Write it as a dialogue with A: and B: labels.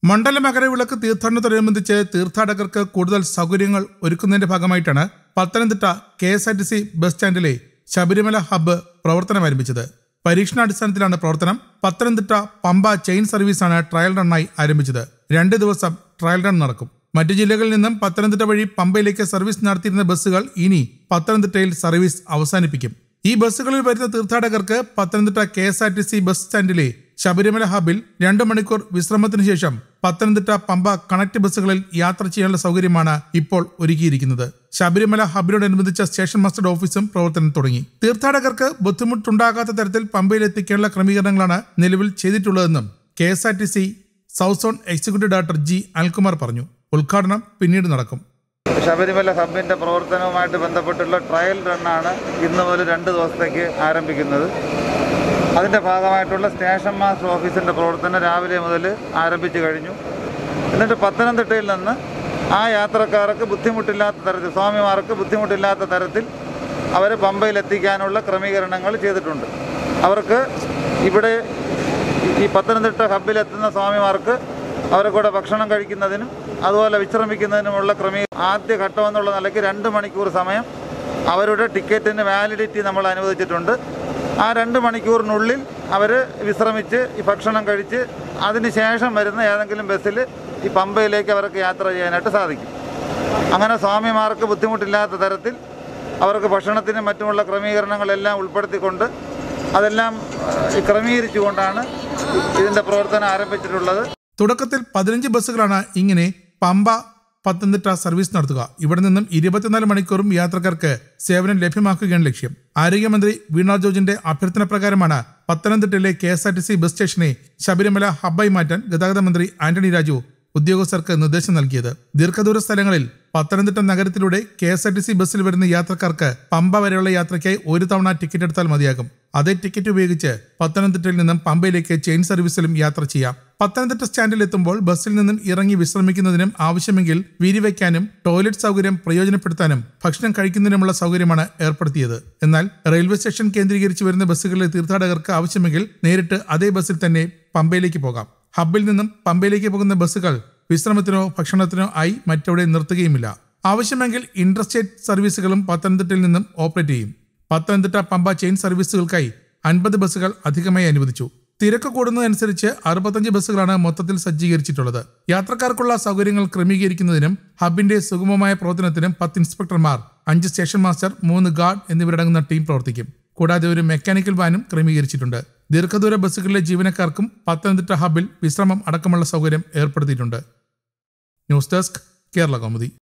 A: മണ്ഡല മകരവിളക്ക് തീർത്ഥാടനത്തോടനുബന്ധിച്ച് തീർത്ഥാടകർക്ക് കൂടുതൽ സൗകര്യങ്ങൾ ഒരുക്കുന്നതിന്റെ ഭാഗമായിട്ടാണ് Pathanamthitta K S R T C bus സ്റ്റാൻഡിലെ ശബരിമല ഹബ്ബ് പ്രവർത്തനം ആരംഭിച്ചത് പരീക്ഷണാടിസ്ഥാനത്തിലാണ് പ്രവർത്തനം പത്തനംതിട്ട പമ്പ ചെയിൻ സർവീസാണ് ട്രയൽ റണ്ണായി ആരംഭിച്ചത് രണ്ട് ദിവസം ട്രയൽ റൺ നടക്കും മറ്റു ജില്ലകളിൽ നിന്നും പത്തനംതിട്ട വഴി പമ്പയിലേക്ക് സർവീസ് നടത്തിയിരുന്ന ബസ്സുകൾ ഇനി പത്തനംതിട്ടയിൽ സർവീസ് അവസാനിപ്പിക്കും ഈ ബസ്സുകളിൽ വരുന്ന തീർത്ഥാടകർക്ക് Pathanamthitta K S R T C bus സ്റ്റാൻഡിലെ ശബരിമല ഹബിൽ രണ്ടു മണിക്കൂർ വിശ്രമത്തിന് ശേഷം പത്തനംതിട്ട പമ്പ കണക്ട് ബസ്സുകളിൽ യാത്ര ചെയ്യാനുള്ള സൗകര്യമാണ് ഇപ്പോൾ ഒരുക്കിയിരിക്കുന്നത് ശബരിമല ഹബിനോടനുബന്ധിച്ച സ്റ്റേഷൻ മാസ്റ്റർ ഓഫീസും പ്രവർത്തനം തുടങ്ങി തീർത്ഥാടകർക്ക് ബുദ്ധിമുട്ടുണ്ടാകാത്ത തരത്തിൽ പമ്പയിൽ എത്തിക്കാനുള്ള ക്രമീകരണങ്ങളാണ് നിലവിൽ ചെയ്തിട്ടുള്ളതെന്നും K S R T C south zone executive director G Anilkumar പറഞ്ഞു ഉദ്ഘാടനം പിന്നീട് നടക്കും
B: ശബരിമല ഹബിൻ്റെ പ്രവർത്തനവുമായിട്ട് ബന്ധപ്പെട്ടുള്ള ട്രയൽ റണ്ണാണ് ഇന്ന് മുതൽ രണ്ട് ദിവസത്തേക്ക് ആരംഭിക്കുന്നത് അതിൻ്റെ ഭാഗമായിട്ടുള്ള സ്റ്റേഷൻ മാസ്റ്റർ ഓഫീസിൻ്റെ പ്രവർത്തനം രാവിലെ മുതൽ ആരംഭിച്ചു കഴിഞ്ഞു എന്നിട്ട് പത്തനംതിട്ടയിൽ നിന്ന് ആ യാത്രക്കാർക്ക് ബുദ്ധിമുട്ടില്ലാത്ത തരത്തിൽ സ്വാമിമാർക്ക് ബുദ്ധിമുട്ടില്ലാത്ത തരത്തിൽ അവരെ പമ്പയിൽ എത്തിക്കാനുള്ള ക്രമീകരണങ്ങൾ ചെയ്തിട്ടുണ്ട് അവർക്ക് ഇവിടെ ഈ പത്തനംതിട്ട ഹബ്ബിലെത്തുന്ന സ്വാമിമാർക്ക് അവരെ കൂടെ ഭക്ഷണം കഴിക്കുന്നതിനും അതുപോലെ വിശ്രമിക്കുന്നതിനുമുള്ള ക്രമീ ആദ്യ ഘട്ടം എന്നുള്ള നിലയ്ക്ക് രണ്ട് മണിക്കൂർ സമയം അവരുടെ ടിക്കറ്റിന് വാലിഡിറ്റി നമ്മൾ അനുവദിച്ചിട്ടുണ്ട് ആ രണ്ട് മണിക്കൂറിനുള്ളിൽ അവർ വിശ്രമിച്ച് ഈ ഭക്ഷണം കഴിച്ച് അതിന് ശേഷം വരുന്ന ഏതെങ്കിലും ബസ്സിൽ ഈ പമ്പയിലേക്ക് അവർക്ക് യാത്ര ചെയ്യാനായിട്ട് സാധിക്കും അങ്ങനെ സ്വാമിമാർക്ക് ബുദ്ധിമുട്ടില്ലാത്ത തരത്തിൽ അവർക്ക് ഭക്ഷണത്തിനും മറ്റുമുള്ള ക്രമീകരണങ്ങളെല്ലാം ഉൾപ്പെടുത്തിക്കൊണ്ട് അതെല്ലാം ഏഹ്, ക്രമീകരിച്ചുകൊണ്ടാണ് ഇതിൻ്റെ പ്രവർത്തനം ആരംഭിച്ചിട്ടുള്ളത്
A: തുടക്കത്തിൽ പതിനഞ്ച് ബസ്സുകളാണ് ഇങ്ങനെ പമ്പ പത്തനംതിട്ട സർവീസ് നടത്തുക ഇവിടെ നിന്നും ഇരുപത്തിനാല് മണിക്കൂറും യാത്രക്കാർക്ക് സേവനം ലഭ്യമാക്കുകയാണ് ലക്ഷ്യം ആരോഗ്യമന്ത്രി വീണ ജോർജിന്റെ അഭ്യർത്ഥന പ്രകാരമാണ് പത്തനംതിട്ടയിലെ K S R T C bus സ്റ്റേഷനെ ശബരിമല ഹബ്ബായി മാറ്റാൻ ഗതാഗത മന്ത്രി ആന്റണി രാജു ഉദ്യോഗസ്ഥർക്ക് നിർദ്ദേശം നൽകിയത് ദീർഘദൂര സ്ഥലങ്ങളിൽ പത്തനംതിട്ട നഗരത്തിലൂടെ K S R T C ബസ്സിൽ വരുന്ന യാത്രക്കാർക്ക് പമ്പ വരെയുള്ള യാത്രയ്ക്കായി ഒരു തവണ ടിക്കറ്റ് എടുത്താൽ മതിയാകും അതേ ടിക്കറ്റ് ഉപയോഗിച്ച് പത്തനംതിട്ടയിൽ നിന്നും പമ്പയിലേക്ക് ചെയിൻ സർവീസിലും യാത്ര ചെയ്യാം പത്തനംതിട്ട സ്റ്റാൻഡിൽ എത്തുമ്പോൾ ബസ്സിൽ നിന്നും ഇറങ്ങി വിശ്രമിക്കുന്നതിനും ആവശ്യമെങ്കിൽ വിരിവയ്ക്കാനും ടോയ്ലറ്റ് സൗകര്യം പ്രയോജനപ്പെടുത്താനും ഭക്ഷണം കഴിക്കുന്നതിനുമുള്ള സൗകര്യമാണ് ഏർപ്പെടുത്തിയത് എന്നാൽ റെയിൽവേ സ്റ്റേഷൻ കേന്ദ്രീകരിച്ച് വരുന്ന ബസ്സുകളിലെ തീർത്ഥാടകർക്ക് ആവശ്യമെങ്കിൽ നേരിട്ട് അതേ ബസ്സിൽ തന്നെ പമ്പയിലേക്ക് പോകാം ഹബ്ബിൽ നിന്നും പമ്പയിലേക്ക് പോകുന്ന ബസ്സുകൾ വിശ്രമത്തിനോ ഭക്ഷണത്തിനോ ആയി മറ്റെവിടെ നിർത്തുകയുമില്ല ആവശ്യമെങ്കിൽ ഇന്റർസ്റ്റേറ്റ് സർവീസുകളും പത്തനംതിട്ടയിൽ നിന്നും ഓപ്പറേറ്റ് ചെയ്യും പത്തനംതിട്ട പമ്പ ചെയിൻ സർവീസുകൾക്കായി അൻപത് ബസ്സുകൾ അധികമായി അനുവദിച്ചു തിരക്ക് കൂടുന്നതനുസരിച്ച് അറുപത്തഞ്ച് ബസ്സുകളാണ് മൊത്തത്തിൽ സജ്ജീകരിച്ചിട്ടുള്ളത് യാത്രക്കാർക്കുള്ള സൗകര്യങ്ങൾ ക്രമീകരിക്കുന്നതിനും ഹബിന്റെ സുഗമമായ പ്രവർത്തനത്തിനും പത്ത് ഇൻസ്പെക്ടർമാർ അഞ്ച് സ്റ്റേഷൻ മാസ്റ്റർ മൂന്ന് ഗാർഡ് എന്നിവരടങ്ങുന്ന ടീം പ്രവർത്തിക്കും കൂടാതെ ഒരു മെക്കാനിക്കൽ വാനും ക്രമീകരിച്ചിട്ടുണ്ട് ദീർഘദൂര ബസ്സുകളിലെ ജീവനക്കാർക്കും പത്തനംതിട്ട ഹബിൽ വിശ്രമം അടക്കമുള്ള സൗകര്യം ഏർപ്പെടുത്തിയിട്ടുണ്ട് ന്യൂസ് ഡെസ്ക് കേരള കൗമുദി